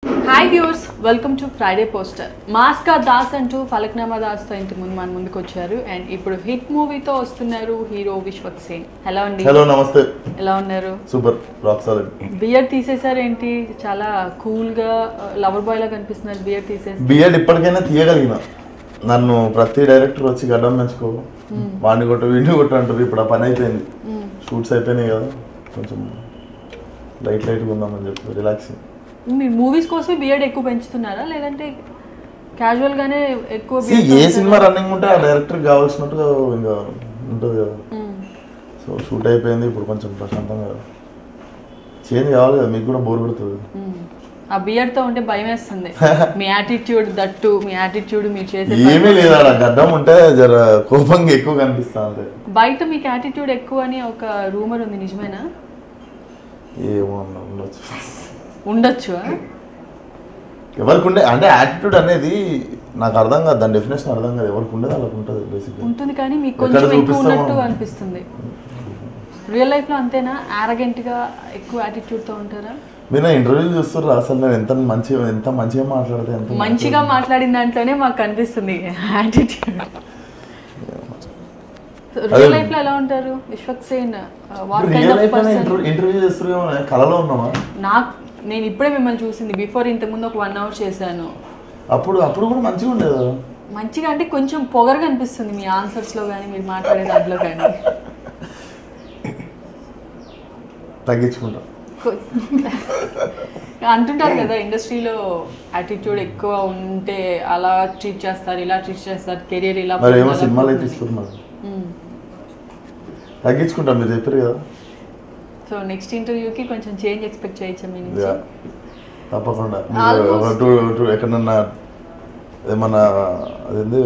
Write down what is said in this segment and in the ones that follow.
Hi viewers welcome to Friday poster మాస్కా దాస్ అంటూ ఫలక్నామా దాస్తో ఇంటి ముందు మన ముందుకు వచ్చారు అండ్ ఇప్పుడు హిట్ మూవీతో వస్తున్నారు హీరో విశ్వక్ సేన్ హలో అండి హలో నమస్తే ఎలా ఉన్నారు సూపర్ రాక్ సాలిడ్ బియర్ తీసేసారు ఏంటి చాలా కూల్ గా లవర్ బాయ్ లా కనిపిస్తున్నారు బియర్ తీసేసి బిఎడ్ ఇప్పటికైనా తీయగలిగిన నన్ను ప్రతి డైరెక్టర్ వచ్చి గడ్డం మెచ్చుకో వాడిని కొట్ట వీడిని కొట్ట అంటారు ఇప్పుడు ఆ పని అయిపోయింది షూట్స్ అయిపోయినాయి కదా కొంచెం లైట్ లైట్గా ఉందామని చెప్పి రిలాక్సింగ్ మీరు మూవీస్ కోసమే బియర్డ్ ఎక్కువ పెంచుతున్నారా లేదంటే క్యాజువల్ గానే ఎక్కువ See, beard ఏ పెంచుతారా? సినిమా రన్నింగ్ ఉంటే ఆ డైరెక్టర్ కావాల్సినట్టుగా ఇంకా ఉంటుంది కదా మ్మ్. సో షూట్ అయిపోయింది ఇప్పుడు కొంచెం ప్రశాంతంగా చేంజ్ కావాలి కదా మీకు కూడా బోర్ కొడుతుంది మ్మ్. ఆ బియర్డ్ తో ఉంటే భయం వేస్తుంది మీ యాటిట్యూడ్ దట్టు మీ యాటిట్యూడ్ మీరు చేసే ఏమీ పని. లేదు ఆడ గడ్డం ఉంటే జర కోపంగా ఎక్కువ కనిపిస్తా అంతే బయట మీకు యాటిట్యూడ్ ఎక్కువ అని ఒక రూమర్ ఉంది నిజమేనా ఏమో అన్న ఉండొచ్చు ఉండొచ్చు ఎవరికి ఉండే అంటే యాటిట్యూడ్ అనేది నాకు అర్థం కాదు దాని డెఫినేషన్ అర్థం కాదు ఎవరికి ఉండేది వాళ్ళకి ఉంటుంది బేసిక్గా ఉంటుంది కానీ మీకు ఎక్కడ కొంచెం ఎక్కువ చూపిస్తామో. ఉన్నట్టు అనిపిస్తుంది రియల్ లైఫ్ లో అంతేనా arrogant గా ఎక్కువ యాటిట్యూడ్ తో ఉంటారా మీరు నా ఇంటర్వ్యూలు చూస్తుర్రా అసలు నేను ఎంత మంచిగా ఎంత మంచిగా మాట్లాడితే ఎంత మంచిగా మాట్లాడిన దాంట్లోనే మాకు కనిపిస్తుంది యాటిట్యూడ్ రియల్ లైఫ్ లో ఎలా ఉంటారు Vishwak Sen what kind real of life person interview చేస్తున్నా కళలో ఉన్నామా నాకు నేను ఇప్పుడే మిమ్మల్ని చూసింది బిఫోర్ ఇంతకుముందు ఒక వన్ అవర్ చేశాను అప్పుడు అప్పుడు కూడా మంచిగా ఉండేది కదా. మంచిగా అంటే కొంచెం పొగరుగా అనిపిస్తుంది మీ ఆన్సర్స్ లో కానీ మీరు మాట్లాడే దాంట్లో కానీ తగ్గించుకుంటా కొ- అంటుంటారు కదా ఇండస్ట్రీలో యాటిట్యూడ్ ఎక్కువ ఉంటే అలా ట్రీట్ చేస్తారు ఇలా ట్రీట్ చేస్తారు కెరీర్ ఇలా మరి ఏమో పోతుంది, అలా సినిమాలు అయితే పోతుంది. ఇస్తున్నారు మ్మ్. తగ్గించుకుంటాం మీరు చెప్పారు కదా సో నెక్స్ట్ ఇంటర్వ్యూకి కొంచెం చేంజ్ ఎక్స్పెక్ట్ చేయొచ్చా మీ నుంచి యా. తప్పకుండా Almost. మీరు ఒక టూ టూ ఎక్కడన్నా ఏమన్నా అదేంది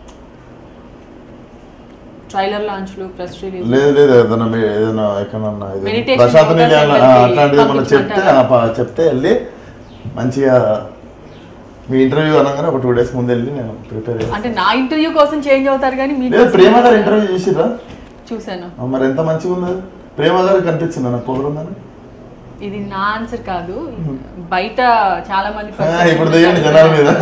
ట్రైలర్ లాంచ్లు ప్రెస్ రిలీజ్ లేదు లేదు ఏదైనా మీ- ఏదైనా ఎక్కడన్నా ఇది Meditation ప్రశాంత్ yoga నీలి అలా- center కి అట్లాంటిది ఏమన్నా చెప్తే పంపించమంటారా? ఆ, ప- చెప్తే వెళ్ళి మంచిగా మీ ఇంటర్వ్యూ అనగానే ఒక టూ డేస్ ముందు వెళ్ళి నేను ప్రిపేర్ చేస్తాను అంటే నా ఇంటర్వ్యూ కోసం చేంజ్ అవుతారు కానీ లేదు మీకు ప్రేమ గారు ఇంటర్వ్యూ చేసిరా చూశాను మరి ఎంత మంచిగా ఉంది అది? ప్రేమ గారు కనిపించింది నాకు పొగరుందని ఇది నా ఆన్సర్ కాదు బయట చాలా మంది ఆ, ఇప్పుడు తెయ్యండి జనాల మీద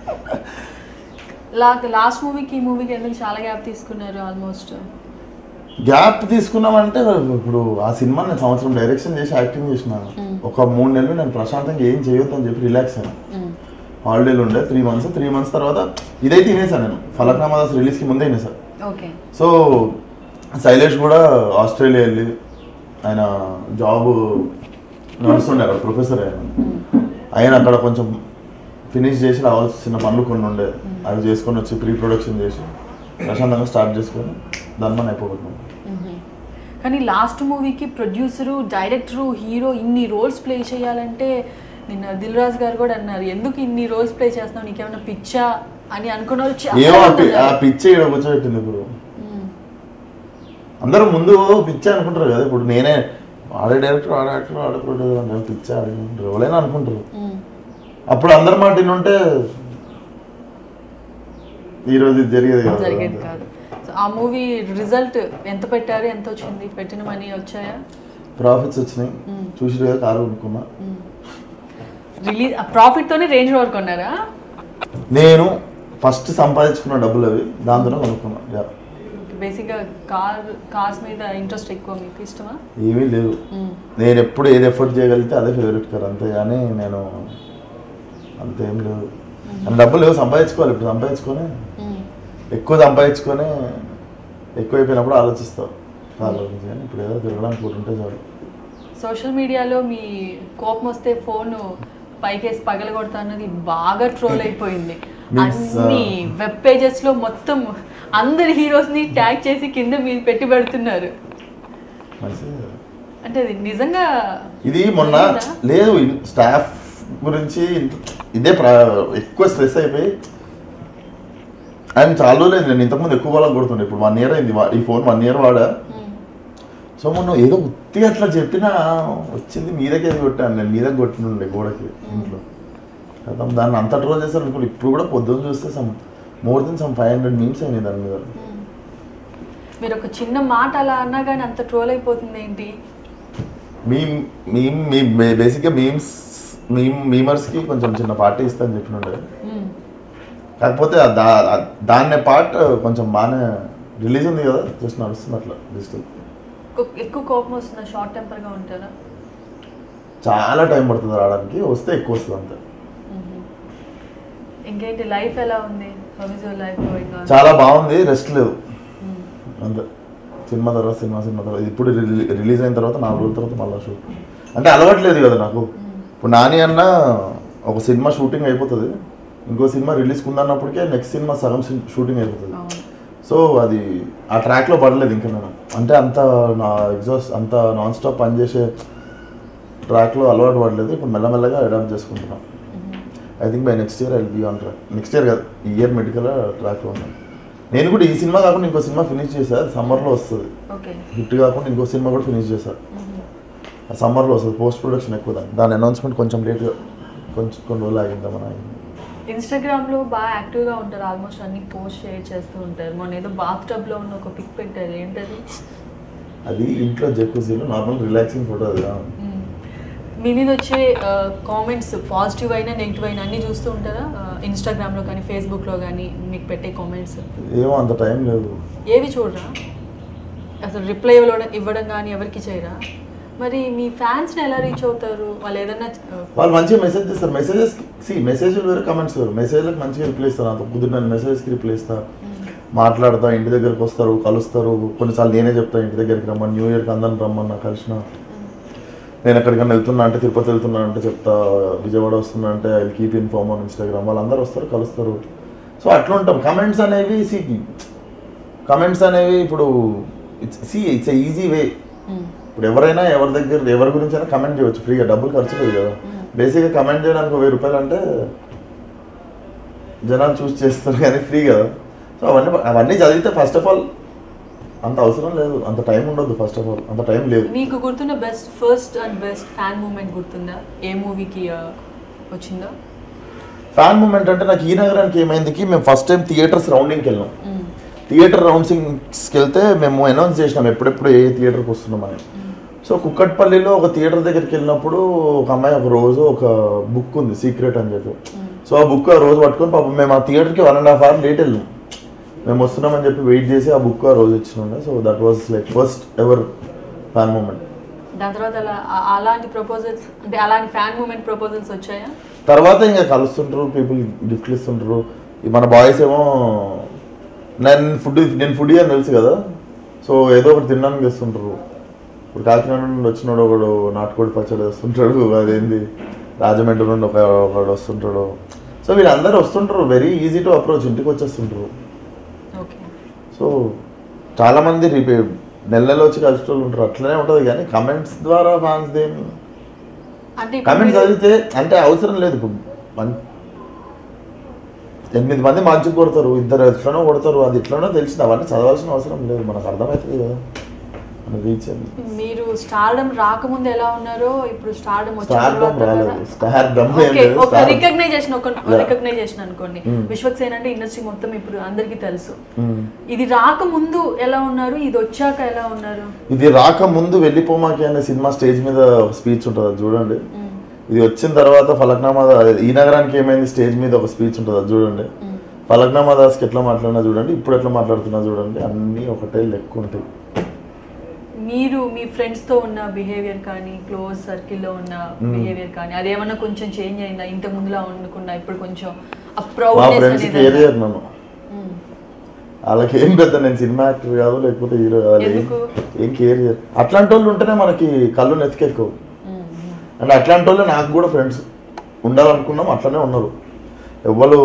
లాస్ట్ మూవీకి ఈ మూవీకి ఎందుకు చాలా గ్యాప్ తీసుకున్నారు ఆల్మోస్ట్ గ్యాప్ తీసుకున్నామంటే ఇప్పుడు ఆ సినిమా నేను సంవత్సరం డైరెక్షన్ చేసి యాక్టింగ్ చేసినాను ఒక మూడు నెలలు నేను ప్రశాంతంగా ఏం చేయొద్దు అని చెప్పి రిలాక్స్ అయ్యాను హాలిడేలు ఉండే త్రీ మంత్స్ త్రీ మంత్స్ తర్వాత ఇదైతే వినేసాను నేను ఫలక్నామా దాస్ రిలీజ్కి ముందే వినేసాను ఓకే సో శైలేష్ కూడా ఆస్ట్రేలియా వెళ్ళి ఆయన జాబ్ నడుస్తుండే అక్కడ ప్రొఫెసర్ ఆయన ఆయన అక్కడ కొంచెం ఫినిష్ చేసి రావాల్సిన పనులు కొన్ని ఉండే అవి చేసుకొని వచ్చి ప్రీ ప్రొడక్షన్ చేసి ప్రశాంతంగా స్టార్ట్ చేసుకొని దాన్ని అయిపోతున్నాం కానీ లాస్ట్ మూవీకి ప్రొడ్యూసరు డైరెక్టరు హీరో ఇన్ని రోల్స్ ప్లే చేయాలంటే నిన్న దిల్ రాజు గారు కూడా అన్నారు ఎందుకు ఇన్ని రోల్స్ ప్లే చేస్తున్నావు నీకేమైనా పిచ్చా అని అనుకున్న వాళ్ళు చాలా ఏమో ఆ మంది పి- ఆ ఉన్నారు. పిచ్చే ఇక్కడ కూర్చోబెట్టింది ఇప్పుడు మ్మ్. అందరూ ముందు పిచ్చే అనుకుంటారు కదా ఇప్పుడు నేనే ఆడే డైరెక్టర్ ఆడే యాక్టర్ ఆడే ప్రొడ్యూసర్ అంటే పిచ్చే అనుకుంటారు ఎవరైనా అనుకుంటారు మ్మ్. అప్పుడు అందరి మాట ఉంటే ఈ రోజు ఇది జరిగేది కాదు జరిగేది కాదు సో ఆ మూవీ రిజల్ట్ ఎంత పెట్టారు ఎంత వచ్చింది పెట్టిన మనీ వచ్చాయా ప్రాఫిట్స్ వచ్చినాయి చూసి కదా కారు కొనుక్కున్నా రిలీజ్ ప్రాఫిట్ తోనే రేంజ్ రోవర్ కొన్నారా నేను ఫస్ట్ సంపాదించుకున్న డబ్బులు అవి దాంతోనే కొనుక్కున్నా యా. బేసిక్గా కార్ కార్స్ మీద ఇంట్రెస్ట్ ఎక్కువ మీకు ఇష్టమా ఏమీ లేవు మ్మ్. నేను ఎప్పుడు ఏది ఎఫర్ట్ చేయగలిగితే అదే ఫేవరెట్ కార్ అంతేగాని నేను అంతేం లేదు అని డబ్బులు లేవు సంపాదించుకోవాలి ఇప్పుడు సంపాదించుకొని మ్మ్. ఎక్కువ సంపాదించుకొని ఎక్కువ అయిపోయినప్పుడు ఆలోచిస్తావు కార్ గురించి కానీ ఇప్పుడు ఏదో తిరగడానికి ఒకటి ఉంటే చాలు సోషల్ మీడియాలో మీ కోపం వస్తే ఫోన్ పైకేసి పగలగొడతా అన్నది బాగా ట్రోల్ అయిపోయింది Means, అన్ని వెబ్ పేజెస్ లో మొత్తం అందరి హీరోస్ ని ట్యాగ్ చేసి కింద మీరు పెట్టి పెడుతున్నారు మంచిది అంటే అది నిజంగా ఇది మొన్న జరిగిందా? లేదు స్టాఫ్ గురించి ఇదే ప్ర- ఎక్కువ స్ట్రెస్ అయిపోయి ఆయన చాలా రోజులు నేను ఇంతకుముందు ఎక్కువ వాళ్ళకి కొడుతుండే ఇప్పుడు వన్ ఇయర్ అయింది వా- ఈ ఫోన్ వన్ ఇయర్ వాడా మ్మ్. సో మొన్న ఏదో ఉత్తిగా అట్లా చెప్పినా వచ్చింది మీదకే కొట్టాను నేను మీద కొట్టినుండే గోడకి ఇంట్లో కదా దాన్ని అంత ట్రోల్ చేశారు అనుకోండి ఇప్పుడు కూడా పొద్దున్న చూస్తే some more then some five hundred memes అయినాయి దాని మీద మ్మ్. మీరు ఒక చిన్న మాట అలా అన్నా కానీ అంత ట్రోల్ అయిపోతుంది ఏంటి మీ మీ మీ బేసిక్గా మీమ్స్ మీ మీమర్స్కి కొంచెం చిన్న పార్టీ ఇస్తాను చెప్పినుండే మ్మ్. కాకపోతే ఆ దా- ఆ దాన్నే పార్ట్ కొంచెం బాగానే రిలీజ్ ఉంది కదా జస్ట్ నడుస్తుంది అట్లా జస్ట్ ఎక్కు- ఎక్కువ కోపం వస్తుందా షార్ట్ టెంపర్గా ఉంటారా చాలా టైం పడుతుంది రావడానికి వస్తే ఎక్కువ వస్తుంది అంతే మ్మ్. ఇంకేంటి లైఫ్ ఎలా ఉంది how is your life going on చాలా బాగుంది రెస్ట్ లేదు అంతే సినిమా తర్వాత సినిమా సినిమా తర్వాత ఇప్పుడు రిలీ- రిలీజ్ అయిన తర్వాత నాలుగు రోజుల తర్వాత మళ్ళీ షూట్ అంటే అలవాట్లేదు కదా నాకు ఇప్పుడు నాని అన్న ఒక సినిమా షూటింగ్ అయిపోతుంది ఇంకో సినిమా రిలీజ్ ఉందన్నప్పటికే నెక్స్ట్ సినిమా సగం షూటింగ్ అయిపోతుంది అవును సో అది ఆ ట్రాక్లో పడలేదు ఇంకా నేను అంటే అంత నా ఎగ్జాస్ట్ అంత నాన్ స్టాప్ పనిచేసే ట్రాక్లో అలవాటు పడలేదు ఇప్పుడు మెల్లమెల్లగా అడాప్ట్ చేసుకుంటున్నాం I think by next year I be on track next year కాదు ఈ ఇయర్ మెడికల్ ట్రాక్లో ఉన్నాను నేను కూడా ఈ సినిమా కాకుండా ఇంకో సినిమా ఫినిష్ చేశా సమ్మర్లో వస్తుంది ఓకే హిట్ కాకుండా ఇంకో సినిమా కూడా ఫినిష్ చేశా ఆ సమ్మర్లో వస్తుంది పోస్ట్ ప్రొడక్షన్ ఎక్కువ దాని దాని అనౌన్స్మెంట్ కొంచెం లేట్గా కొంచెం కొన్ని రోజులు ఆగిందామని ఆగింది ఇన్స్టాగ్రామ్లో బాగా యాక్టివ్గా ఉంటారు ఆల్మోస్ట్ అన్ని పోస్ట్ షేర్ చేస్తూ ఉంటారు మొన్న ఏదో బాత్ టబ్లో ఉన్న ఒక పిక్ పెట్టారు ఏంటది అది ఇంట్లో జక్కుసీలో నార్మల్ రిలాక్సింగ్ ఫోటో అది మ్మ్. మీ మీద వచ్చే కామెంట్స్ పాజిటివ్ అయినా నెగిటివ్ అయినా అన్నీ చూస్తూ ఉంటారా ఇన్స్టాగ్రామ్లో కానీ ఫేస్బుక్లో కానీ మీకు పెట్టే కామెంట్స్ ఏమో అంత టైం లేదు ఏవి చూడరా అసలు రిప్లై ఇవ్వడం ఇవ్వడం కానీ ఎవరికి చేయరా మరి మీ ఫ్యాన్స్ని ఎలా రీచ్ అవుతారు వాళ్ళు ఏదన్నా ఆ, వాళ్ళు మంచిగా మెసేజ్ చేస్తారు మెసేజెస్ సి మెసేజ్లు వేరే కమెంట్స్ వేరు మెసేజ్లకు మంచిగా రిప్లై ఇస్తారు అంత కుదిరిన మెసేజెస్కి రిప్లై ఇస్తా మాట్లాడతా ఇంటి దగ్గరికి వస్తారు కలుస్తారు కొన్నిసార్లు నేనే చెప్తా ఇంటి దగ్గరికి రమ్మని న్యూ ఇయర్కి అందరిని రమ్మన్నా కలిసిన నేను ఎక్కడికైనా వెళ్తున్నా అంటే తిరుపతి వెళ్తున్నా అంటే చెప్తా విజయవాడ వస్తున్నా అంటే I keep inform on Instagram వాళ్ళందరూ వస్తారు కలుస్తారు సో అట్లా ఉంటాం కమెంట్స్ అనేవి సి కమెంట్స్ అనేవి ఇప్పుడు it's see it's easy way hmm. ఇప్పుడు ఎవరైనా ఎవరి దగ్గర ఎవరి గురించి అయినా కమెంట్ చేయవచ్చు ఫ్రీగా డబ్బులు ఖర్చు లేదు కదా బేసిక్గా కమెంట్ చేయడానికి ఒక వెయ్యి రూపాయలు అంటే జనాలు చూస్ చేస్తారు కానీ ఫ్రీ కదా సో అవన్నీ అవన్నీ చదివితే ఫస్ట్ ఆఫ్ ఆల్ అంత అవసరం లేదు అంత టైం ఉండదు ఫస్ట్ ఆఫ్ ఆల్ అంత టైం లేదు మీకు గుర్తున్న best first and best fan moment గుర్తుందా ఏ మూవీకి వచ్చిందా ఫ్యాన్ మూమెంట్ అంటే నాకు ఈ నగరానికి ఏమైందికి మేము ఫస్ట్ టైం థియేటర్స్ రౌండింగ్కి వెళ్ళాం మ్మ్. థియేటర్ రౌండ్సింగ్స్కి వెళ్తే మేము అనౌన్స్ చేసినాం ఎప్పుడెప్పుడు ఏ థియేటర్కి వస్తున్నామని సో కుక్కట్పల్లిలో ఒక థియేటర్ దగ్గరికి వెళ్ళినప్పుడు ఒక అమ్మాయి ఒక రోజు ఒక బుక్ ఉంది సీక్రెట్ అని చెప్పి సో ఆ బుక్ ఆ రోజు పట్టుకొని పాపం మేము ఆ థియేటర్కి one and half hour late వెళ్ళాం మేము వస్తున్నామని చెప్పి వెయిట్ చేసి ఆ బుక్ ఆ రోజు ఇచ్చినుండే so that was like first ever fan moment దాని తర్వాత అలా ఆ- అలాంటి ప్రపోజల్స్ అంటే అలాంటి ఫ్యాన్ మూమెంట్ ప్రపోజల్స్ వచ్చాయా తర్వాత ఇంకా కలుస్తుంటారు పీపుల్ గిఫ్ట్లు ఇస్తుంటారు ఈ మన బాయ్స్ ఏమో నేను ఫుడ్ నేను ఫుడ్ అని తెలుసు కదా సో ఏదో ఒకటి తినడానికి తెస్తుంటారు ఇప్పుడు కాకినాడ నుండి వచ్చినాడు ఒకడు నాటుకోడి పచ్చడి వస్తుంటాడు అదేంది రాజమండ్రి నుండి ఒక ఒకడు వస్తుంటాడు సో వీళ్ళందరూ వస్తుంటారు వెరీ ఈజీ టు అప్రోచ్ ఇంటికి వచ్చేస్తుంటారు ఓకే సో చాలామంది రిపే నెల నెల వచ్చి కలిసేటోళ్ళు ఉంటారు అట్లనే ఉంటుంది కానీ కమెంట్స్ ద్వారా ఫ్యాన్స్ దేని అంటే ఇప్పుడు కమెంట్స్ మీరు- చదివితే అంటే అవసరం లేదు ఇప్పుడు మన్- ఎనిమిది మంది మంచి కొడతారు ఇద్దరు ఎట్లనో కొడతారు అది ఎట్లనో తెలిసింది అవన్నీ చదవాల్సిన అవసరం లేదు మనకు అర్థమవుతుంది కదా మన రీచ్ మీరు స్టార్డమ్ రాకముందు ఎలా ఉన్నారో ఇప్పుడు స్టార్డమ్ వచ్చిన స్టార్ డమ్ తర్వాత రాలేదు కదా? స్టార్ డమ్ ఏం ఓకే లేదు ఒక స్టార్ రికగ్నైజేషన్ ఒక Yeah. రికగ్నైజేషన్ అనుకోండి Hmm. విశ్వక్సేన్ అంటే ఇండస్ట్రీ మొత్తం ఇప్పుడు అందరికీ తెలుసు ఉమ్. ఇది రాకముందు ఎలా ఉన్నారు ఇది వచ్చాక ఎలా ఉన్నారు ఇది రాక ముందు వెళ్ళిపోమాకి అనే సినిమా స్టేజ్ మీద స్పీచ్ ఉంటుంది అది చూడండి మ్మ్. ఇది వచ్చిన తర్వాత ఫలక్నామా దా- ఈ నగరానికి ఏమైంది స్టేజ్ మీద ఒక స్పీచ్ ఉంటుంది అది చూడండి మ్మ్. ఫలక్నామా దాస్కి ఎట్లా మాట్లాడినా చూడండి ఇప్పుడు ఎట్లా మాట్లాడుతున్నా చూడండి అన్నీ ఒకటే లెక్క ఉంటాయి మీరు మీ ఫ్రెండ్స్ తో ఉన్న బిహేవియర్ కానీ క్లోజ్ సర్కిల్లో ఉన్న Hmm. బిహేవియర్ కానీ అదేమన్నా కొంచెం చేంజ్ అయిందా ఇంత ముందులా ఉండకుండా ఇప్పుడు కొంచెం ఆ మా ప్రౌడ్నెస్ ఫ్రెండ్స్ అనేది కేరియర్ నన్ను వాళ్ళకి ఏం పెద్ద నేను సినిమా యాక్టర్ కాదు లేకపోతే హీరో కాదు ఏం- ఎందుకు? ఏం కేర్ చేయరు అట్లాంటి వాళ్ళు ఉంటేనే మనకి కళ్ళు నెత్తికెక్కువ అండ్ అట్లాంటి వాళ్ళు నాకు కూడా ఫ్రెండ్స్ ఉండాలనుకున్నాం అట్లనే ఉన్నారు ఎవ్వరు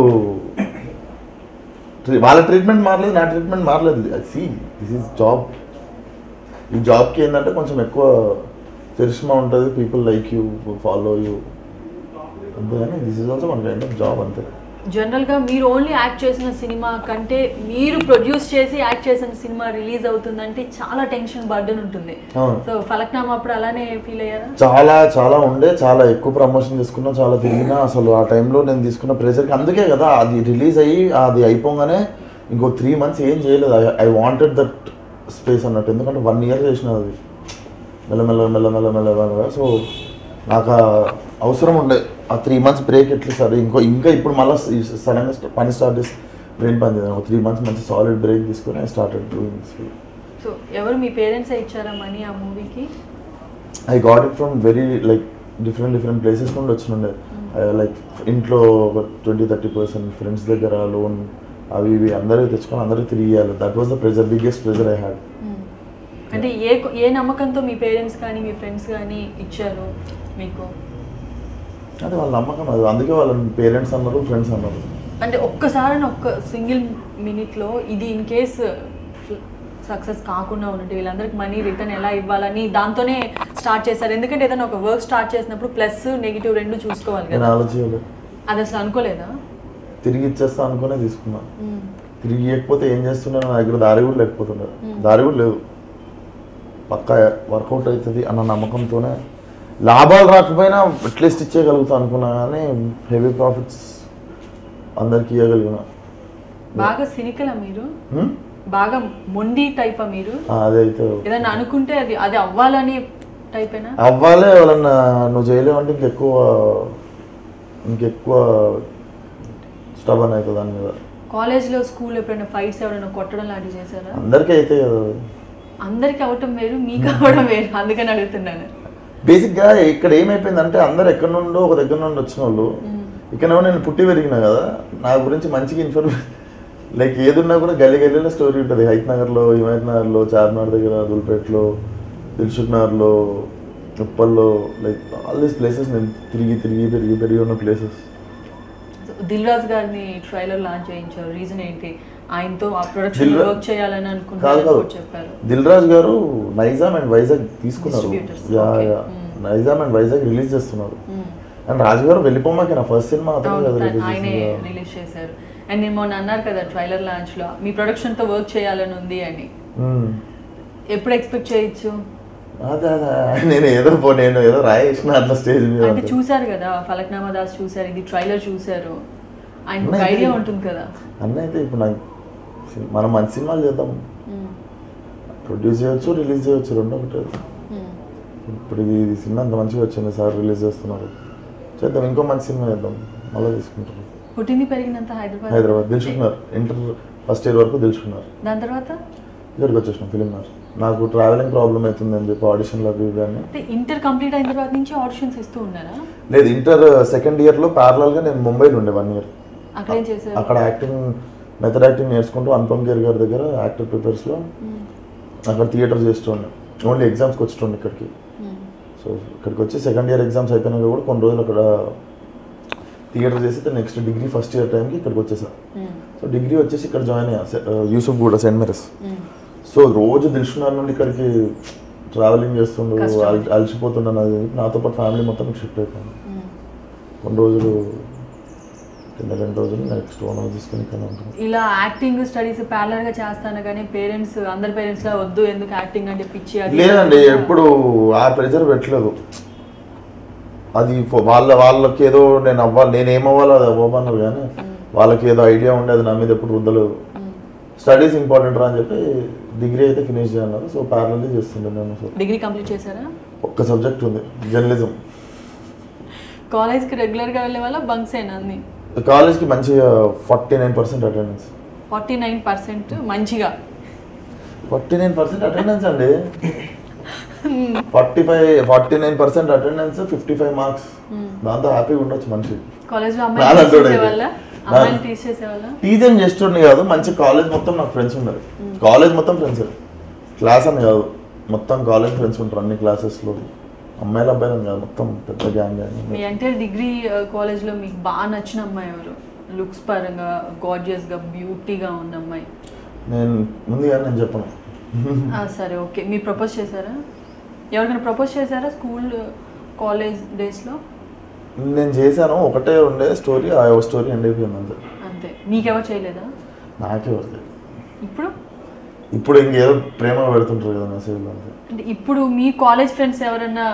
ట్రీ- వాళ్ళ ట్రీట్మెంట్ మారలేదు నా ట్రీట్మెంట్ మారలేదు సి దిస్ ఈజ్ జాబ్ ఈ జాబ్కి ఏంటంటే కొంచెం ఎక్కువ చరిష్మా ఉంటుంది people like you follow you అంతేగాని దిస్ ఈజ్ ఆల్సో మన కైండ్ ఆఫ్ జాబ్ అంతే జనరల్ గా మీరు ఓన్లీ యాక్ట్ చేసిన సినిమా కంటే మీరు ప్రొడ్యూస్ చేసి యాక్ట్ చేసిన సినిమా రిలీజ్ అవుతుందంటే చాలా టెన్షన్ బర్డెన్ ఉంటుంది అవును. సో ఫలక్నామా అప్పుడు అలానే ఫీల్ అయ్యారా చాలా చాలా ఉండే చాలా ఎక్కువ ప్రమోషన్ చేసుకున్నా చాలా తిరిగినా అసలు ఆ టైంలో నేను తీసుకున్న ప్రెషర్కి అందుకే కదా అది రిలీజ్ అయ్యి అది అయిపోగానే ఇంకో త్రీ మంత్స్ ఏం చేయలేదు ఐ వాంటెడ్ దట్ స్పేస్ అన్నట్టు ఎందుకంటే వన్ ఇయర్ చేసిన అది మెల్లమెల్ల మెల్లమెల్ల మెల్లమెల్ల సో నాకు ఆ అవసరం ఉండే ఆ త్రీ మంత్స్ బ్రేక్ ఎట్లా సార్ ఇంకో ఇంకా ఇప్పుడు మళ్ళీ సడన్గా పని స్టార్ట్ చేసి బ్రెయిన్ పని చేద్దాం ఒక త్రీ మంత్స్ మంచి సాలిడ్ బ్రేక్ తీసుకొని I started doing this so ఎవరు మీ పేరెంట్స్ ఇచ్చారా మనీ ఆ మూవీకి I got it from very like different different places నుండి వచ్చినుండే లైక్ ఇంట్లో ఒక ట్వంటీ థర్టీ పర్సెంట్ ఫ్రెండ్స్ దగ్గర లోన్ అవి ఇవి అందరికీ తెచ్చుకొని అందరికీ తిరిగి ఇవ్వాలి that was the pressure biggest pressure I had అంటే ఏ ఏ నమ్మకంతో మీ పేరెంట్స్ కానీ మీ ఫ్రెండ్స్ కానీ ఇచ్చారు మీకు అది వాళ్ళ నమ్మకం అది అందుకే వాళ్ళ పేరెంట్స్ అన్నారు ఫ్రెండ్స్ అన్నారు అంటే ఒక్కసారి ఒక్క సింగిల్ మినిట్లో ఇది ఇన్ కేస్ సక్సెస్ కాకుండా ఉంటే వీళ్ళందరికి మనీ రిటర్న్ ఎలా ఇవ్వాలని దాంతోనే స్టార్ట్ చేశారు ఎందుకంటే ఏదైనా ఒక వర్క్ స్టార్ట్ చేసినప్పుడు ప్లస్ నెగిటివ్ రెండు చూసుకోవాలి నేను కదా ఆలోచించలేదు అది అసలు అనుకోలేదా తిరిగి ఇచ్చేస్తా అనుకునే తీసుకున్నా తిరిగి ఇవ్వకపోతే ఏం చేస్తున్నాను నా దగ్గర దారి కూడా లేకపోతుండే దారి కూడా లేదు పక్కా వర్కౌట్ అవుతుంది అన్న నమ్మకంతోనే లాభాలు రాకపోయినా అట్లీస్ట్ ఇచ్చేయగలుగుతా అనుకున్నా కానీ హెవీ ప్రాఫిట్స్ అందరికి ఇవ్వగలిగిన బాగా సినికలా మీరు హ్మ్? బాగా మొండి టైపా మీరు ఆ, అదే అయితే ఏదైనా అనుకుంటే అది అది అవ్వాలని టైపేనా అవ్వాలే ఎవరన్నా నువ్వు చేయలేవు అంటే ఇంకెక్కువ ఇంకెక్కువ స్టబన్ అవుతుంది దాని మీద కాలేజ్లో స్కూల్ ఎప్పుడైనా ఫైట్స్ ఎవరైనా కొట్టడం లాంటివి చేశారా అందరికీ అయితే అందరికి అవటం వేరు మీకు అవ్వడం వేరు అందుకని అడుగుతున్నాను బేసిక్గా ఇక్కడ ఏమైపోయిందంటే అందరు ఎక్కడి నుండో ఒక దగ్గర నుండి వచ్చిన వాళ్ళు ఇక్కడ నేను పుట్టి పెరిగినా కదా నా గురించి మంచిగా ఇన్ఫర్మేషన్ లైక్ ఏదున్నా కూడా గల్లీ గల్లీలో స్టోరీ ఉంటుంది హైత్ నగర్లో హిమాయత్ నగర్లో చార్మినార్ దగ్గర దుల్పేట్లో దిల్సుఖ్ నగర్లో ఉప్పల్లో లైక్ ఆల్ దీస్ ప్లేసెస్ నేను తిరిగి తిరిగి పెరిగి పెరిగి ఉన్న ప్లేసెస్ దిల్ రాజు గారిని ట్రైలర్ లాంచ్ చేయించారు రీజన్ ఏంటి ఆయనతో ఆ ప్రొడక్షన్ దిల్ రా- వర్క్ చేయాలని కాదు అనుకున్నారు కాదు కూడా చెప్పారు దిల్ రాజు గారు నైజాం అండ్ వైజాగ్ తీసుకున్నారు Distributors, yeah okay. Yeah Mm. Nizam and Vizag release చేస్తున్నారు మ్మ్. అండ్ రాజు గారు వెళ్ళిపోమాక నా ఫస్ట్ సినిమా అతను అవును, కదా తన- రిలీజ్ ఆయనే చేసింది రిలీజ్ చేశారు అండ్ నేను మొన్న అన్నారు కదా ట్రైలర్ లాంచ్ లో మీ ప్రొడక్షన్ తో వర్క్ చేయాలని ఉంది అని మ్మ్. ఎప్పుడు ఎక్స్పెక్ట్ చేయొచ్చు అదే అదే నేను ఏదో పో నేను ఏదో రాయేసిన అట్లా స్టేజ్ మీద అంటే అంతే. చూసారు కదా ఫలక్నామా దాస్ చూసారు ఇది ట్రైలర్ చూసారు ఆయనకు ఉన్నాయి. ఐడియా ఉంటుంది కదా అన్న అయితే ఇప్పుడు నాకు సి- మనం మంచి సినిమాలు చేద్దాం మ్మ్. ప్రొడ్యూస్ చేయొచ్చు రిలీజ్ చేయొచ్చు రెండు ఒకటే మ్మ్. ఇప్పుడు ఇది ఇది సినిమా అంత మంచిగా వచ్చింది సార్ రిలీజ్ చేస్తున్నారు చేద్దాం ఇంకో మంచి సినిమా చేద్దాం మళ్ళీ తీసుకుంటారు పుట్టింది పెరిగినంత హైదరాబాద్ హైదరాబాద్ దిల్చుకున్నారు ఇంటర్ ఫస్ట్ ఇయర్ వరకు దిల్చుకున్నారు దాని తర్వాత ఇక్కడికి వచ్చేసినాం ఫిలిం నగర్ నాకు ట్రావెలింగ్ ప్రాబ్లం అవుతుంది అని చెప్పి ఆడిషన్లు అవి ఇవి అని అంటే ఇంటర్ కంప్లీట్ అయిన తర్వాత నుంచి ఆడిషన్స్ ఇస్తూ ఉన్నారా లేదు ఇంటర్ సెకండ్ ఇయర్లో ప్యారలల్గా నేను ముంబైలో ఉండే వన్ ఇయర్ అక్కడ ఏం చేశారు అక్కడ యాక్టింగ్ మెథడ్ యాక్టింగ్ నేర్చుకుంటూ అనుపమ్ కేర్ గారి దగ్గర యాక్టర్ ప్రిపేర్స్లో మ్మ్. అక్కడ థియేటర్ చేస్తుండే ఓన్లీ ఎగ్జామ్స్కి వచ్చేటండి ఇక్కడికి మ్మ్. సో ఇక్కడికి వచ్చి సెకండ్ ఇయర్ ఎగ్జామ్స్ అయిపోయినాక కూడా కొన్ని రోజులు అక్కడ థియేటర్ చేసి నెక్స్ట్ డిగ్రీ ఫస్ట్ ఇయర్ టైంకి ఇక్కడికి వచ్చేసా మ్మ్. సో డిగ్రీ వచ్చేసి ఇక్కడ జాయిన్ అయ్యా సె- ఆ, యూసుఫ్ కూడా సెయింట్ మెరస్ మ్మ్. సో రోజు దిల్షునార్ నుండి ఇక్కడికి ట్రావెలింగ్ చేస్తుండు కష్టం. అల్- అలసిపోతున్నాను అది నాతో పాటు ఫ్యామిలీ మొత్తం షిఫ్ట్ అయిపోయాను మ్మ్. కొన్ని రోజులు కింద రెండు రోజులు నెక్స్ట్ వన్ అవర్ తీసుకుని ఇక్కడ ఉంటాను ఇలా యాక్టింగ్ స్టడీస్ ప్యారలర్ గా చేస్తాను కానీ పేరెంట్స్ అందరి పేరెంట్స్ లా వద్దు ఎందుకు యాక్టింగ్ అంటే పిచ్చి అది లేదండి ఎప్పుడు ఆ ప్రెజర్ పెట్టలేదు అది ఫో- వాళ్ళ వాళ్ళకి ఏదో నేను అవ్వాలి నేను ఏమవ్వాలో అది అవ్వమన్నారు కానీ వాళ్ళకి ఏదో ఐడియా ఉండే అది నా మీద ఎప్పుడు రుద్దలేదు స్టడీస్ ఇంపార్టెంట్ రా అని చెప్పి డిగ్రీ అయితే ఫినిష్ చేయన్నారు సో ప్యారలీ చేస్తుండే నేను సో డిగ్రీ కంప్లీట్ చేశారా ఒక్క సబ్జెక్ట్ ఉంది జర్నలిజం కాలేజ్ కి రెగ్యులర్ గా వెళ్ళే వాళ్ళ బంక్స్ అయినా అన్ని కాలేజ్కి మంచిగా forty nine percent attendance forty nine percent మంచిగా ఫార్టీ నైన్ పర్సెంట్ అటెండెన్స్ అండి forty five forty nine percent attendance fifty five marks దాంతో హ్యాపీగా ఉండొచ్చు మనిషి కాలేజ్ లో నాన్న అమ్మాయిలు టీచ్ చూడండి. చేసేవాళ్ళ అమ్మాయిలు టీచ్ చేసేవాళ్ళ టీచర్ చేస్తుండే కాదు మంచి కాలేజ్ మొత్తం నాకు ఫ్రెండ్స్ ఉన్నారు కాలేజ్ మొత్తం ఫ్రెండ్స్ క్లాస్ అని కాదు మొత్తం కాలేజ్ ఫ్రెండ్స్ ఉంటారు అన్ని క్లాసెస్లో అమ్మాయిలు అబ్బాయిలు అని కాదు మొత్తం పెద్ద గ్యాంగ్ మీ గ్యాంగ్ అంటే డిగ్రీ కాలేజ్ లో మీకు బాగా నచ్చిన అమ్మాయి ఎవరు లుక్స్ పరంగా గార్జియస్ గా బ్యూటీగా ఉన్న అమ్మాయి నేను ముందుగా నేను చెప్పను ఆ, సరే ఓకే మీరు ప్రపోజ్ చేశారా ఎవరికైనా ప్రపోజ్ చేశారా స్కూల్ కాలేజ్ డేస్లో నేను చేశాను ఒకటే ఉండే స్టోరీ ఆ స్టోరీ ఎండ్ అయిపోయింది అంతే అంతే మీకెవరు చేయలేదా నాకే వరలేదు ఇప్పుడు ఇప్పుడు ఇంకేదో ప్రేమ పెడుతుంటారు కదా మెసేజ్లో అంతే అంటే ఇప్పుడు మీ కాలేజ్ ఫ్రెండ్స్ ఎవరన్నా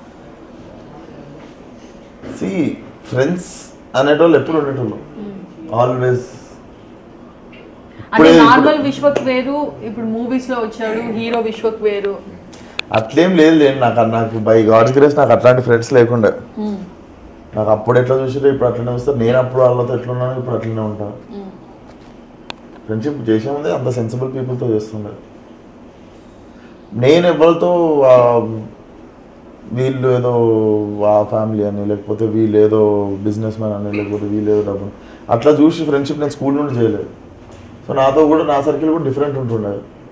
సి ఫ్రెండ్స్ అనేటోళ్ళు ఎప్పుడు ఉండేటోళ్ళు ఆల్వేస్ అంటే నార్మల్ విశ్వక్ వేరు ఇప్పుడు మూవీస్ లో వచ్చాడు హీరో విశ్వక్ వేరు అట్లేం లేదు లేండి నాకు నాకు బై గాడ్స్ గ్రేస్ నాకు అట్లాంటి ఫ్రెండ్స్ లేకుండే నాకు అప్పుడు ఎట్లా చూసారో ఇప్పుడు అట్లనే చూస్తారు నేను అప్పుడు వాళ్ళతో ఎట్లున్నాను ఇప్పుడు అట్లనే ఉంటాను ఫ్రెండ్షిప్ చేసే ముందే అంత సెన్సిబుల్ పీపుల్తో చేస్తుండే నేను ఎవరితో ఆ, వీళ్ళు ఏదో ఆ ఫ్యామిలీ అని లేకపోతే వీళ్ళు ఏదో బిజినెస్ మ్యాన్ అని లేకపోతే వీళ్ళు ఏదో డబ్బు అట్లా చూసి ఫ్రెండ్షిప్ నేను స్కూల్ నుండి చేయలేదు సో నాతో కూడా నా సర్కిల్ కూడా డిఫరెంట్ ఉంటుండే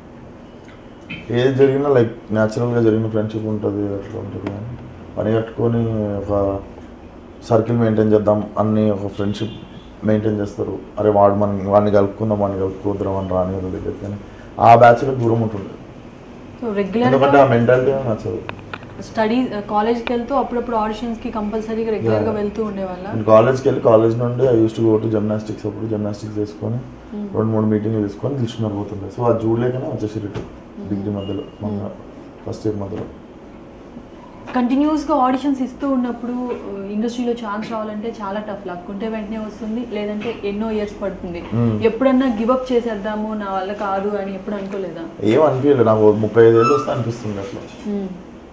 ఏది జరిగినా లైక్ న్యాచురల్గా జరిగిన ఫ్రెండ్షిప్ ఉంటుంది అట్లా ఉంటుంది కానీ పని కట్టుకొని ఒక సర్కిల్ మెయింటైన్ చేద్దాం అన్ని ఒక ఫ్రెండ్షిప్ మెయింటైన్ చేస్తారు అరే వాడు మన వాడిని కలుపుకుందాం వాడిని కలుపుకోద్దాం అని రాని దగ్గర కానీ ఆ బ్యాచ్లో దూరం ఉంటుంది సో రెగ్యులర్ ఎందుకంటే ఆ మెంటాలిటీ నచ్చదు స్టడీ కాలేజ్కి వెళ్తూ అప్పుడప్పుడు ఆడిషన్స్కి కంపల్సరీగా రెగ్యులర్గా Yeah. వెళ్తూ ఉండేవాళ్ళ నేను కాలేజ్కి వెళ్ళి కాలేజ్ నుండి I use to go to gymnastics అప్పుడు జిమ్నాస్టిక్స్ చేసుకొని రెండు మూడు మీటింగ్లు తీసుకొని దిల్చుకున్నారు పోతుండే సో అది చూడలేకనే వచ్చేసి రిటర్న్ డిగ్రీ మధ్యలో మన ఫస్ట్ ఇయర్ మధ్యలో కంటిన్యూస్గా ఆడిషన్స్ ఇస్తూ ఉన్నప్పుడు ఇండస్ట్రీలో ఛాన్స్ రావాలంటే చాలా టఫ్ లక్ ఉంటే వెంటనే వస్తుంది లేదంటే ఎన్నో ఇయర్స్ పడుతుంది Hmm. ఎప్పుడన్నా గివప్ చేసేద్దాము నా వల్ల కాదు అని ఎప్పుడు అనుకోలేదా ఏం అనిపించలేదు నాకు ముప్పై ఐదు ఏళ్ళు వస్తే అనిపిస్తుంది అట్లా Hmm.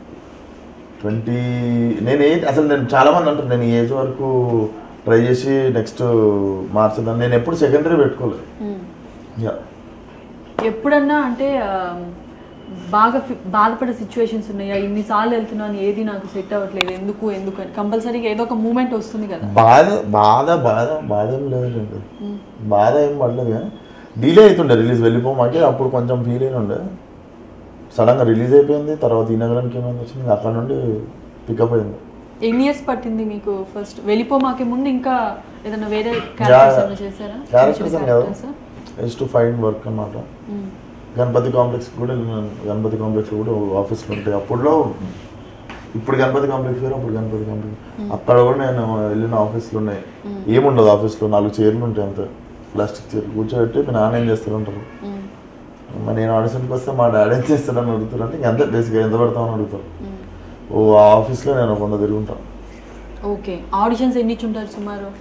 ట్వంటీ నేను ఏ అసలు నేను చాలా మంది అంటారు నేను ఈ ఏజ్ వరకు ట్రై చేసి నెక్స్ట్ మార్చదాన్ని నేను ఎప్పుడు సెకండరీ పెట్టుకోలేదు Hmm. యా ఎప్పుడన్నా అంటే ఆ, బాగా ఫి- బాధపడే సిచ్యువేషన్స్ ఉన్నాయా ఇన్నిసార్లు వెళ్తున్నాను ఏది నాకు సెట్ అవ్వట్లేదు ఎందుకు ఎందుకు అని కంపల్సరీగా ఏదో ఒక మూమెంట్ వస్తుంది కదా బాధ బాధ బాధ బాధ ఏం లేదండి బాధ ఏం పడలేదు కానీ డిలే అవుతుండే రిలీజ్ వెళ్ళిపోమాకే అప్పుడు కొంచెం ఫీల్ అయిన ఉండే సడన్గా రిలీజ్ అయిపోయింది తర్వాత ఈ నగరానికి ఏమైంది వచ్చింది అక్కడ నుండి పికప్ అయింది ఎన్ని ఇయర్స్ పట్టింది మీకు ఫస్ట్ వెళ్ళిపో మాకే ముందు ఇంకా ఏదైనా వేరే క్యారెక్టర్స్ ఏమైనా చేశారా క్యారెక్టర్స్ అని కాదు characters ఆ? ఎస్ టు ఫైండ్ వర్క్ అన్నమాట మ్మ్. గణపతి కాంప్లెక్స్ కూడా వెళ్ళినాను గణపతి కాంప్లెక్స్ కూడా ఆఫీస్లో ఉంటాయి అప్పుడులో ఇప్పుడు గణపతి కాంప్లెక్స్ వేరు అప్పుడు గణపతి కాంప్లెక్స్ అక్కడ కూడా నేను వెళ్ళిన ఆఫీస్లు ఉన్నాయి ఏముండదు ఆఫీస్లో నాలుగు చైర్లు ఉంటాయి అంతే ప్లాస్టిక్ చైర్లు కూర్చోబెట్టి మీ నాన్న ఏం చేస్తారు ఉంటారు మ్మ్. మరి నేను ఆడిషన్కి వస్తే మా డాడీ ఏం చేస్తాడని అడుగుతారు అంటే అంతే బేసిక్గా ఎంత పెడతామని అడుగుతారు మ్మ్. ఓ ఆ ఆఫీస్లో నేను వంద తిరుగుంటాను ఓకే ఆడిషన్స్ ఎన్ని ఇచ్చుంటారు సుమారు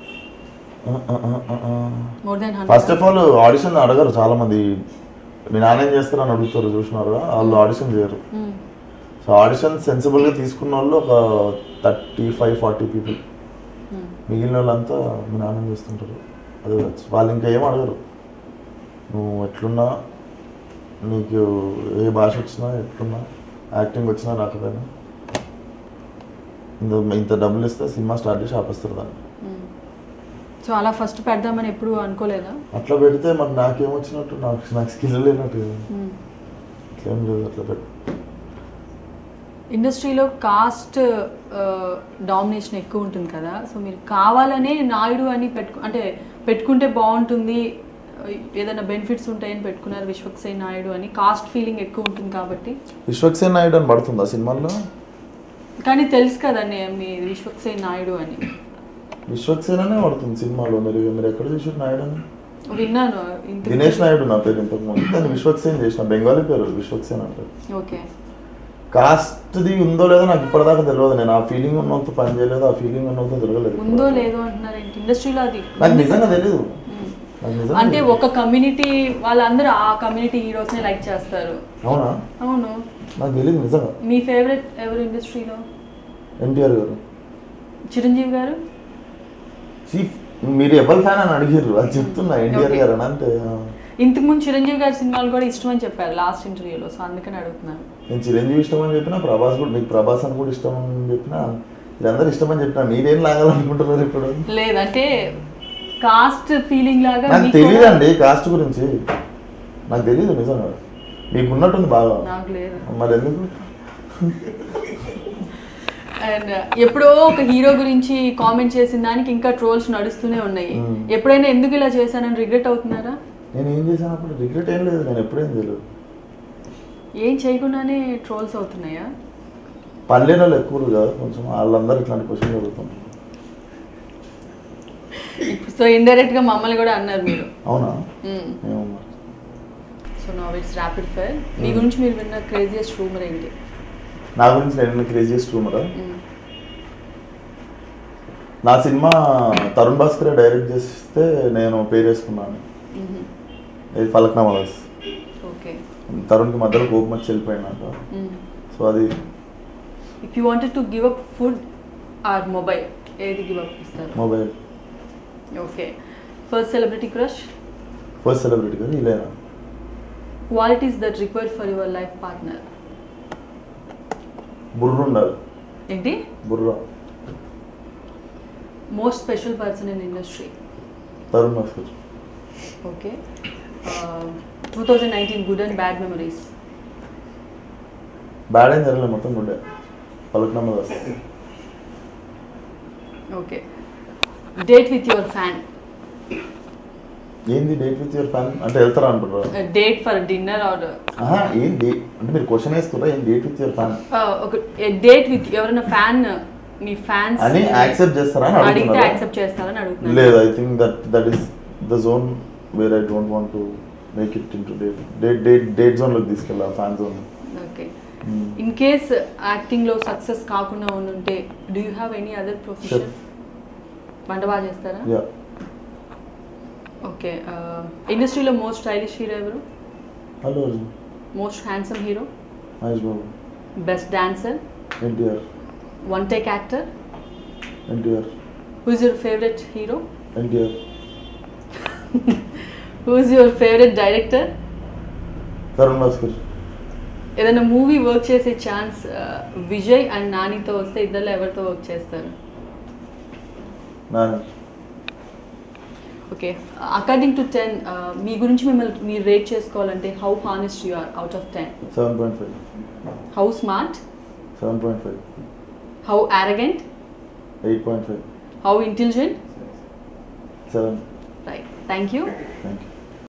more then first of all audition అడగరు చాలా మంది మీ నాన్న ఏం చేస్తారని అడుగుతారు చూసినారు వాళ్ళు ఆడిషన్ చేయరు సో ఆడిషన్ సెన్సిబుల్గా తీసుకున్న వాళ్ళు ఒక థర్టీ ఫైవ్ ఫార్టీ పీపుల్ మిగిలిన వాళ్ళంతా మీ నాన్న చేస్తుంటారు అదే వచ్చు. వాళ్ళు ఇంకా ఏం అడగరు నువ్వు ఎట్లున్నా నీకు ఏ భాష వచ్చినా ఎట్లున్నా యాక్టింగ్ వచ్చినా రాకపోయినా ఇంత ఇంత డబ్బులు ఇస్తే సినిమా స్టార్ట్ చేసి ఆపేస్తారు దాన్ని సో అలా ఫస్ట్ పెడదామని ఎప్పుడు అనుకోలేదా అట్లా పెడితే మరి నాకేం వచ్చినట్టు నాకు నాకు స్కిల్ లేనట్టు కదా మ్మ్. అట్లేం లేదు అట్లా పెట్టు ఇండస్ట్రీలో కాస్ట్ డామినేషన్ ఎక్కువ ఉంటుంది కదా సో మీరు కావాలనే నాయుడు అని పెట్టుకు అంటే పెట్టుకుంటే బాగుంటుంది ఆ, ఏదైనా బెనిఫిట్స్ ఉంటాయని పెట్టుకున్నారు విశ్వక్సేన్ నాయుడు అని కాస్ట్ ఫీలింగ్ ఎక్కువ ఉంటుంది కాబట్టి విశ్వక్సేన్ నాయుడు అని పడుతుందా సినిమాలో కానీ తెలుసు కదండి మీ విశ్వక్సేన్ నాయుడు అని విశ్వక్సేననే పడుతుంది సినిమాలో మీరు మీరు ఎక్కడ చూసారు నాయుడు అని విన్నాను ఇంత దినేష్ నాయుడు నా పేరు ఇంతకు ముందు దాన్ని విశ్వక్సేన్ చేసిన బెంగాలీ పేరు విశ్వక్సేన్ అంటే ఓకే కాస్ట్ది ఉందో లేదో నాకు ఇప్పటిదాకా తెలియదు నేను ఆ ఫీలింగ్ ఉన్నంత పని చేయలేదు ఆ ఫీలింగ్ ఉన్నంత తిరగలేదు ఉందో లేదో అంటున్నారు ఏంటి ఇండస్ట్రీలో అది నాకు నిజంగా తెలియదు మ్మ్. నాకు నిజంగా అంటే తెలీదు. ఒక కమ్యూనిటీ వాళ్ళందరూ ఆ కమ్యూనిటీ హీరోస్ని లైక్ చేస్తారు అవునా అవును నాకు తెలియదు నిజంగా మీ ఫేవరెట్ ఎవరు ఇండస్ట్రీలో ఎన్టీఆర్ గారు చిరంజీవి గారు చీఫ్ మీరు ఎవరి ఫ్యాన్ అని అడిగారు అది చెప్తున్నా ఎన్టీఆర్ Okay. గారు అని అంటే ఆ. ఇంతకు ముందు చిరంజీవి గారి సినిమాలు కూడా ఇష్టం అని చెప్పారు లాస్ట్ ఇంటర్వ్యూలో సో అందుకని అడుగుతున్నాను నేను చిరంజీవి ఇష్టం అని చెప్పినా ప్రభాస్ కూడా మీకు ప్రభాస్ అని కూడా ఇష్టం అని చెప్పినా వీళ్ళందరూ ఇష్టం అని చెప్పినా మీరేం లాగాలనుకుంటున్నారు ఇప్పుడు లేదంటే కాస్ట్ ఫీలింగ్ లాగా నాకు మీకు తెలియదండి కాస్ట్ గురించి నాకు తెలియదు నిజంగా మీకు ఉన్నట్టుంది బాగా నాకు లేదు మరి ఎందుకు అండ్ ఎప్పుడో ఒక హీరో గురించి కామెంట్ చేసిన దానికి ఇంకా ట్రోల్స్ నడుస్తూనే ఉన్నాయి Hmm. ఎప్పుడైనా ఎందుకు ఇలా చేశానని రిగ్రెట్ అవుతున్నారా నేను ఏం చేశాను అప్పుడు రిగ్రెట్ ఏం లేదు నేను ఎప్పుడేం తెలియదు ఏం చేయకుండానే ట్రోల్స్ అవుతున్నాయా పల్లెలో ఎక్కువ కాదు కొంచెం వాళ్ళందరూ ఇట్లాంటి క్వశ్చన్ జరుగుతాం సో ఇండైరెక్ట్ గా మమ్మల్ని కూడా అన్నారు మీరు అవునా Hmm. ఏమో మరి. So no it's rapid fire మీ Hmm. గురించి మీరు విన్న క్రేజియస్ట్ రూమర్ ఏంటి నా గురించి నేను క్రేజియస్ట్ రూమర్ Hmm. నా సినిమా తరుణ్ భాస్కర్ డైరెక్ట్ చేస్తే నేను పేరు వేసుకున్నాను Mhm. ఇది ఫలక్నామా దాస్ ఓకే తరుణ్కి మధ్యలో కోపం వచ్చి వెళ్ళిపోయినాక Mm. సో అది If you wanted to give up food or mobile, ఏది గివ్ అప్ ఇస్తారు mobile okay first celebrity crush first celebrity కానీ Ileana qualities that required for your life partner బుర్ర ఉండాలి ఏంటి బుర్ర most special person in industry Tarun Bhaskar okay two thousand nineteen good and bad memories bad ఏం జరగలేదు మొత్తం గుడ్డే పలుకునమ్మ దాస్ okay date with your fan ఏంది డేట్ విత్ యువర్ ఫ్యాన్ అంటే వెళ్తారా అంటారు డేట్ ఫర్ డిన్నర్ ఆర్ ఆహా, ఏం డేట్ అంటే మీరు క్వశ్చన్ వేస్తారా ఏం డేట్ విత్ యువర్ ఫ్యాన్ ఒక డేట్ విత్ ఎవరైనా ఫ్యాన్ మీ ఫ్యాన్స్ అని యాక్సెప్ట్ చేస్తారా అని అడిగితే అడుగుతున్నారా? యాక్సెప్ట్ చేస్తారని అడుగుతున్నాను లేదు I think that that is the zone where I don't want to make it in to date date date date జోన్లోకి తీసుకెళ్ళాలి fan zone okay in case యాక్టింగ్లో సక్సెస్ కాకుండా ఉండుంటే do you have any other profession Chef. వంట బాగా చేస్తారా yeah okay ఇండస్ట్రీలో most stylish hero ఎవరు hello most handsome hero Mahesh Babu best dancer NTR one take actor NTR who is your favourite hero NTR who is your favourite director Tarun Bhaskar ఏదైనా movie work చేసే chance Vijay and నానితో వస్తే ఇద్దరు ఎవరితో వర్క్ చేస్తారు Nani okay according to ten మీ గురించి మిమ్మల్ని మీరు రేట్ చేసుకోవాలంటే how honest you are out of ten seven point five how smart seven point five how arrogant eight point five how intelligent seven right thank you thank you